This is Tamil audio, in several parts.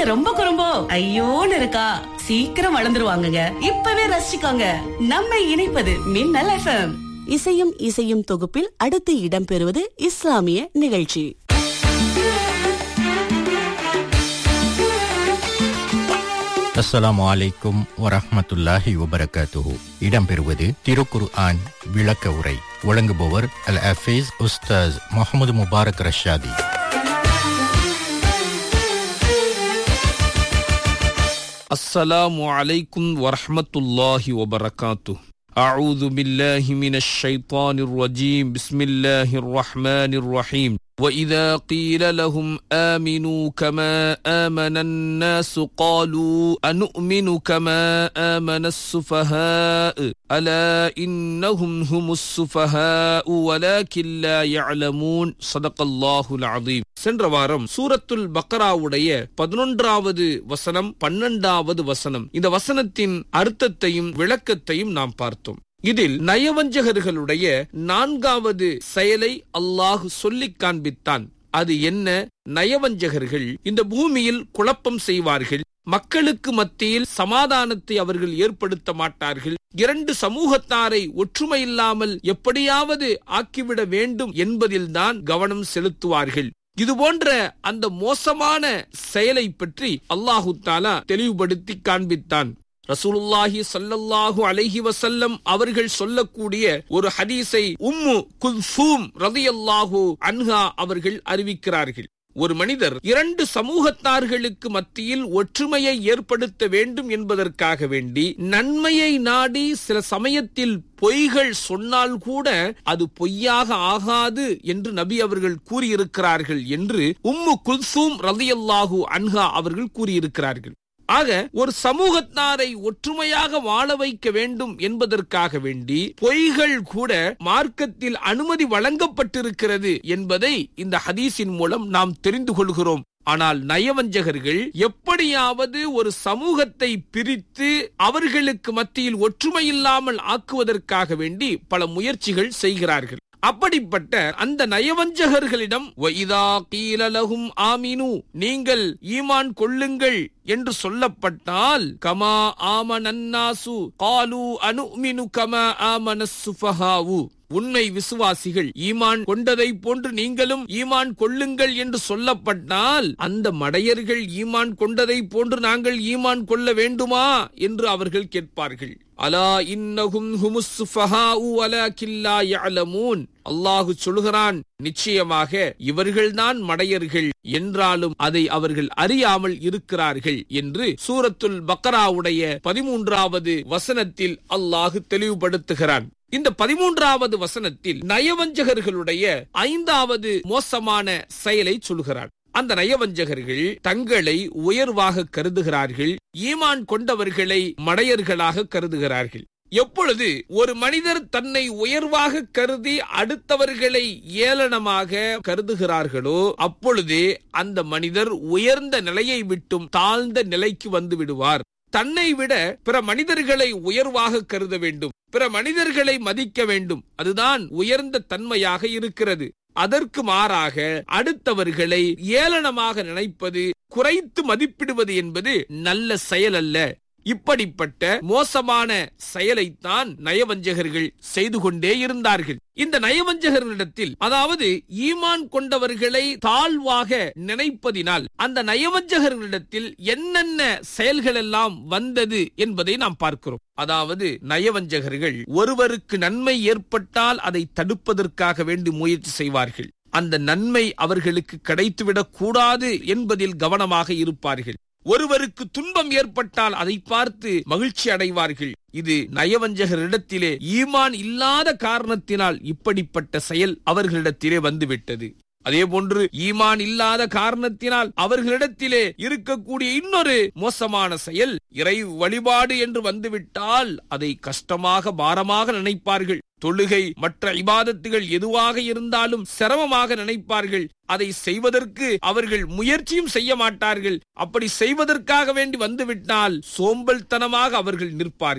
பிள்ளைங்க ரொம்ப குறும்போ ஐயோன்னு இருக்கா சீக்கிரம் வளர்ந்துருவாங்கங்க இப்பவே ரசிச்சுக்கோங்க நம்ம இணைப்பது மின்னல் எஃப்எம் இசையும் இசையும் தொகுப்பில் அடுத்து இடம்பெறுவது இஸ்லாமிய நிகழ்ச்சி அஸ்ஸலாமு அலைக்கும் வரஹ்மத்துல்லாஹி வபரகாத்துஹு இடம்பெறுவது திருக்குர் ஆன் விளக்க உரை வழங்குபவர் அல் அஃபீஸ் உஸ்தாஸ் முகமது முபாரக் ரஷாதி السلام عليكم ورحمة الله وبركاته أعوذ بالله من الشيطان الرجيم بسم الله الرحمن الرحيم وإذا قيل لهم آمنوا كما آمن الناس قالوا أنؤمن كما آمن السفهاء ألا إنهم هم السفهاء ولكن لا يعلمون صدق الله العظيم சென்ற வாரம் சூரத்துல் பக்கராவுடைய பதினொன்றாவது வசனம் பன்னெண்டாவது வசனம் இந்த வசனத்தின் அர்த்தத்தையும் விளக்கத்தையும் நாம் பார்த்தோம் இதில் நயவஞ்சகர்களுடைய நான்காவது செயலை அல்லாஹ் சொல்லிக் காண்பித்தான் அது என்ன நயவஞ்சகர்கள் இந்த பூமியில் குழப்பம் செய்வார்கள் மக்களுக்கு மத்தியில் சமாதானத்தை அவர்கள் ஏற்படுத்த மாட்டார்கள் இரண்டு சமூகத்தாரை ஒற்றுமையில்லாமல் எப்படியாவது ஆக்கிவிட வேண்டும் என்பதில்தான் கவனம் செலுத்துவார்கள் இது போன்ற அந்த மோசமான செயலை பற்றி அல்லாஹு தாலா தெளிவுபடுத்தி காண்பித்தான் ரசூலுல்லாஹி சல்லல்லாஹு அலைஹி வசல்லம் அவர்கள் சொல்லக்கூடிய ஒரு ஹதீஸை உம்மு குல்சூம் ரதியல்லாஹு அன்ஹா அவர்கள் அறிவிக்கிறார்கள் ஒரு மனிதர் இரண்டு சமூகத்தார்களுக்கு மத்தியில் ஒற்றுமையை ஏற்படுத்த வேண்டும் என்பதற்காக வேண்டி நன்மையை நாடி சில சமயத்தில் பொய்கள் சொன்னால் கூட அது பொய்யாக ஆகாது என்று நபி அவர்கள் கூறியிருக்கிறார்கள் என்று உம்மு குல்சூம் ரலியல்லாஹு அன்ஹா அவர்கள் கூறியிருக்கிறார்கள் ஆக ஒரு சமூகத்தாரை ஒற்றுமையாக வாழ வைக்க வேண்டும் என்பதற்காக வேண்டி பொய்கள் கூட மார்க்கத்தில் அனுமதி வழங்கப்பட்டிருக்கிறது என்பதை இந்த ஹதீஸின் மூலம் நாம் தெரிந்து கொள்கிறோம் ஆனால் நயவஞ்சகர்கள் எப்படியாவது ஒரு சமூகத்தை பிரித்து அவர்களுக்கு மத்தியில் ஒற்றுமை இல்லாமல் ஆக்குவதற்காக வேண்டி பல முயற்சிகள் செய்கிறார்கள் அப்படிப்பட்ட அந்த நயவஞ்சகர்களிடம் "வஇதா கீல லஹும் ஆமினு நீங்கள் ஈமான் கொள்ளுங்கள் என்று சொல்லப்பட்டால் கமா ஆமனன்னாசு காலு அனுமினு கமா ஆமனஸ் சுஃபஹாவு உண்மை விசுவாசிகள் ஈமான் கொண்டதை போன்று நீங்களும் ஈமான் கொள்ளுங்கள் என்று சொல்லப்பட்டால் அந்த மடையர்கள் ஈமான் கொண்டதை போன்று நாங்கள் ஈமான் கொள்ள வேண்டுமா என்று அவர்கள் கேட்பார்கள் அலா இன்னஹும் ஹுமுஸ் சுஃபஹாஉ வலாக்கின் லா யஅலமூன் அல்லாஹு சொல்கிறான் நிச்சயமாக இவர்கள்தான் மடையர்கள் என்றாலும் அதை அவர்கள் அறியாமல் இருக்கிறார்கள் என்று சூரத்துல் பக்கராவுடைய பதிமூன்றாவது வசனத்தில் அல்லாஹு தெளிவுபடுத்துகிறான் இந்த பதிமூன்றாவது வசனத்தில் நயவஞ்சகர்களுடைய ஐந்தாவது மோசமான செயலை சொல்கிறான் அந்த நயவஞ்சகர்கள் தங்களை உயர்வாக கருதுகிறார்கள் ஈமான் கொண்டவர்களை மடையர்களாக கருதுகிறார்கள் எப்பொழுது ஒரு மனிதர் தன்னை உயர்வாக கருதி அடுத்தவர்களை ஏளனமாக கருதுகிறார்களோ அப்பொழுதே அந்த மனிதர் உயர்ந்த நிலையை விட்டும் தாழ்ந்த நிலைக்கு வந்து விடுவார் தன்னை விட பிற மனிதர்களை உயர்வாக கருத வேண்டும் பிற மனிதர்களை மதிக்க வேண்டும் அதுதான் உயர்ந்த தன்மையாக இருக்கிறது அதற்கு மாறாக அடுத்தவர்களை ஏளனமாக நினைப்பது குறைத்து மதிப்பிடுவது என்பது நல்ல செயல் அல்ல இப்படிப்பட்ட மோசமான செயலைத்தான் நயவஞ்சகர்கள் செய்து கொண்டே இருந்தார்கள் இந்த நயவஞ்சகர்களிடத்தில் அதாவது ஈமான் கொண்டவர்களை தாழ்வாக நினைப்பதினால் அந்த நயவஞ்சகர்களிடத்தில் என்னென்ன செயல்கள் எல்லாம் வந்தது என்பதை நாம் பார்க்கிறோம் அதாவது நயவஞ்சகர்கள் ஒருவருக்கு நன்மை ஏற்பட்டால் அதை தடுப்பதற்காக வேண்டி முயற்சி செய்வார்கள் அந்த நன்மை அவர்களுக்கு கிடைத்துவிடக் கூடாது என்பதில் கவனமாக இருப்பார்கள் ஒருவருக்கு துன்பம் ஏற்பட்டால் அதை பார்த்து மகிழ்ச்சி அடைவார்கள் இது நயவஞ்சகரிடத்திலே ஈமான் இல்லாத காரணத்தினால் இப்படிப்பட்ட செயல் அவர்களிடத்திலே வந்துவிட்டது அதே போன்று ஈமான் இல்லாத காரணத்தினால் அவர்களிடத்திலே இருக்கக்கூடிய இன்னொரு மோசமான செயல் இறை வழிபாடு என்று வந்துவிட்டால் அதை கஷ்டமாக பாரமாக நினைப்பார்கள் தொழுகை மற்ற இபாதத்துகள் எதுவாக இருந்தாலும் சிரமமாக நினைப்பார்கள் அதை செய்வதற்கு அவர்கள் முயற்சியும் செய்ய மாட்டார்கள் அப்படி செய்வதற்காக வேண்டி வந்துவிட்டால் சோம்பல்தனமாக அவர்கள் நிற்பார்கள்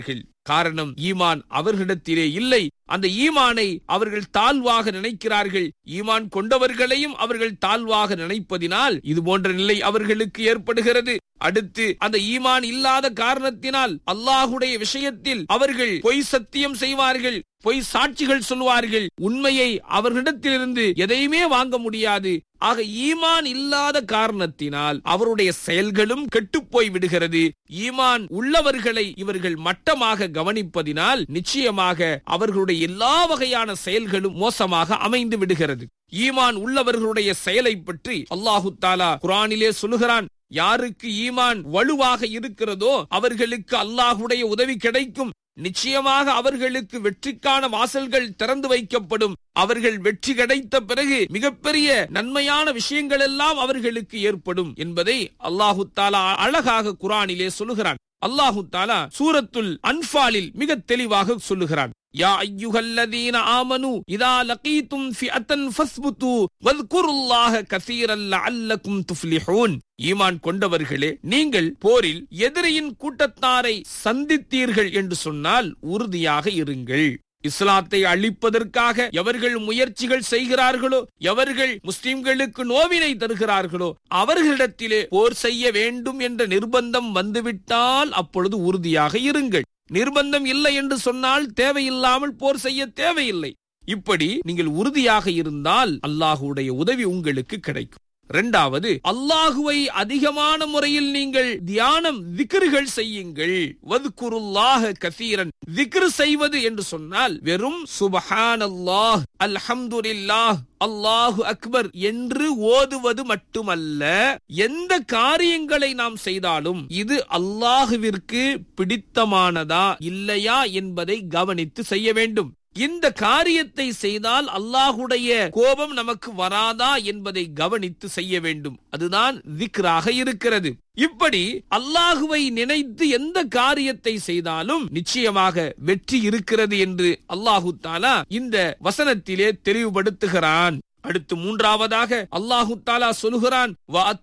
காரணம் ஈமான் அவர்களிடத்திலே இல்லை அந்த ஈமானை அவர்கள் தாழ்வாக நினைக்கிறார்கள் ஈமான் கொண்டவர்களையும் அவர்கள் தாழ்வாக நினைப்பதினால் இது போன்ற நிலை அவர்களுக்கு ஏற்படுகிறது அடுத்து அந்த ஈமான் இல்லாத காரணத்தினால் அல்லாஹுடைய விஷயத்தில் அவர்கள் பொய் சத்தியம் செய்வார்கள் பொய் சாட்சிகள் சொல்வார்கள் உண்மையை அவர்களிடத்திலிருந்து எதையுமே வாங்க முடியாது ஆக ஈமான் இல்லாத காரணத்தினால் அவருடைய செயல்களும் கெட்டுப்போய் விடுகிறது ஈமான் உள்ளவர்களை இவர்கள் மட்டமாக கவனிப்பதினால் நிச்சயமாக அவர்களுடைய எல்லா வகையான செயல்களும் மோசமாக அமைந்து விடுகிறது ஈமான் உள்ளவர்களுடைய செயலை பற்றி அல்லாஹு தாலா குரானிலே சொல்லுகிறான் யாருக்கு ஈமான் வலுவாக இருக்கிறதோ அவர்களுக்கு அல்லாஹுடைய உதவி கிடைக்கும் நிச்சயமாக அவர்களுக்கு வெற்றிக்கான வாசல்கள் திறந்து வைக்கப்படும் அவர்கள் வெற்றி கிடைத்த பிறகு மிகப்பெரிய நன்மையான விஷயங்கள் எல்லாம் அவர்களுக்கு ஏற்படும் என்பதை அல்லாஹு தாலா அழகாக குரானிலே சொல்லுகிறான் அல்லாஹு தாலா சூரத்துல் அன்பாலில் மிக தெளிவாக சொல்லுகிறான் யா ஐயுகல்லதீன ஆமனு இதா லகீதும் ஃபிஅத்தன் ஃபஸ்புது வذ்குருல்லாஹ கஸீரன் லஅல்லகும் துஃப்லிஹூன் ஈமான் கொண்டவர்களே நீங்கள் போரில் எதிரியின் கூட்டத்தாரை சந்தித்தீர்கள் என்று சொன்னால் உறுதியாக இருங்கள் இஸ்லாத்தை அழிப்பதற்காக எவர்கள் முயற்சிகள் செய்கிறார்களோ எவர்கள் முஸ்லிம்களுக்கு நோவினை தருகிறார்களோ அவர்களிடத்திலே போர் செய்ய வேண்டும் என்ற நிர்பந்தம் வந்துவிட்டால் அப்பொழுது உறுதியாக இருங்கள் நிர்பந்தம் இல்லை என்று சொன்னால் தேவையில்லாமல் போர் செய்ய தேவையில்லை இப்படி நீங்கள் உறுதியாக இருந்தால் அல்லாஹுடைய உதவி உங்களுக்கு கிடைக்கும் இரண்டாவது அல்லாஹுவை அதிகமான முறையில் நீங்கள் தியானம் திக்ருகள் செய்யுங்கள் வதுக்குருல்லாஹ கசீரன் திக்ரு செய்வது என்று சொன்னால் வெறும் சுபஹான் அல்லாஹ் அல்ஹம்துலில்லாஹ் அல்லாஹு அக்பர் என்று ஓதுவது மட்டுமல்ல எந்த காரியங்களை நாம் செய்தாலும் இது அல்லாஹுவிற்கு பிடித்தமானதா இல்லையா என்பதை கவனித்து செய்ய வேண்டும் இந்த காரியத்தை செய்தால் அல்லாஹுடைய கோபம் நமக்கு வராதா என்பதை கவனித்து செய்ய வேண்டும் அதுதான் திக்ராக இருக்கிறது இப்படி அல்லாஹுவை நினைத்து எந்த காரியத்தை செய்தாலும் நிச்சயமாக வெற்றி இருக்கிறது என்று அல்லாஹு தாலா இந்த வசனத்திலே தெளிவுபடுத்துகிறான் அடுத்து மூன்றாவதாக அல்லாஹு தாலா சொல்லுகிறான்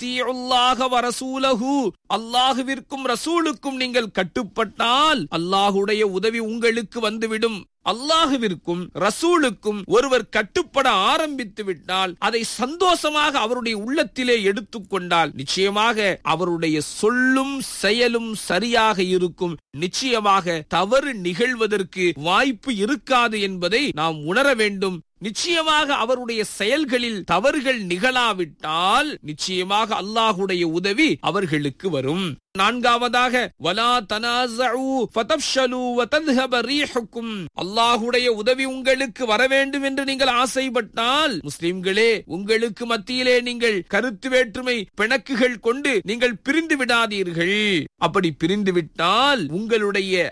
அல்லாஹுவிற்கும் ரசூலுக்கும் நீங்கள் கட்டுப்பட்டால் அல்லாஹுடைய உதவி உங்களுக்கு வந்துவிடும் அல்லாஹுவிற்கும் ரசூலுக்கும் ஒருவர் கட்டுப்பட ஆரம்பித்து விட்டால் அதை சந்தோஷமாக அவருடைய உள்ளத்திலே எடுத்துக்கொண்டால் நிச்சயமாக அவருடைய சொல்லும் செயலும் சரியாக இருக்கும் நிச்சயமாக தவறு நிகழ்வதற்கு வாய்ப்பு இருக்காது என்பதை நாம் உணர வேண்டும் நிச்சயமாக அவருடைய செயல்களில் தவறுகள் நிகழாவிட்டால் நிச்சயமாக அல்லாஹுடைய உதவி அவர்களுக்கு வரும் நான்காவதாக வலா தனாசு ஃபதஃப்ஷலு வதத்ஹப ரீஹுக்கும் அல்லாஹுடைய உதவி உங்களுக்கு வர வேண்டும் என்று நீங்கள் ஆசைப்பட்டால் முஸ்லிம்களே உங்களுக்கு மத்தியிலே நீங்கள் கருத்து வேற்றுமை பிணக்குகள் கொண்டு நீங்கள் பிரிந்து விடாதீர்கள் அப்படி பிரிந்து விட்டால் உங்களுடைய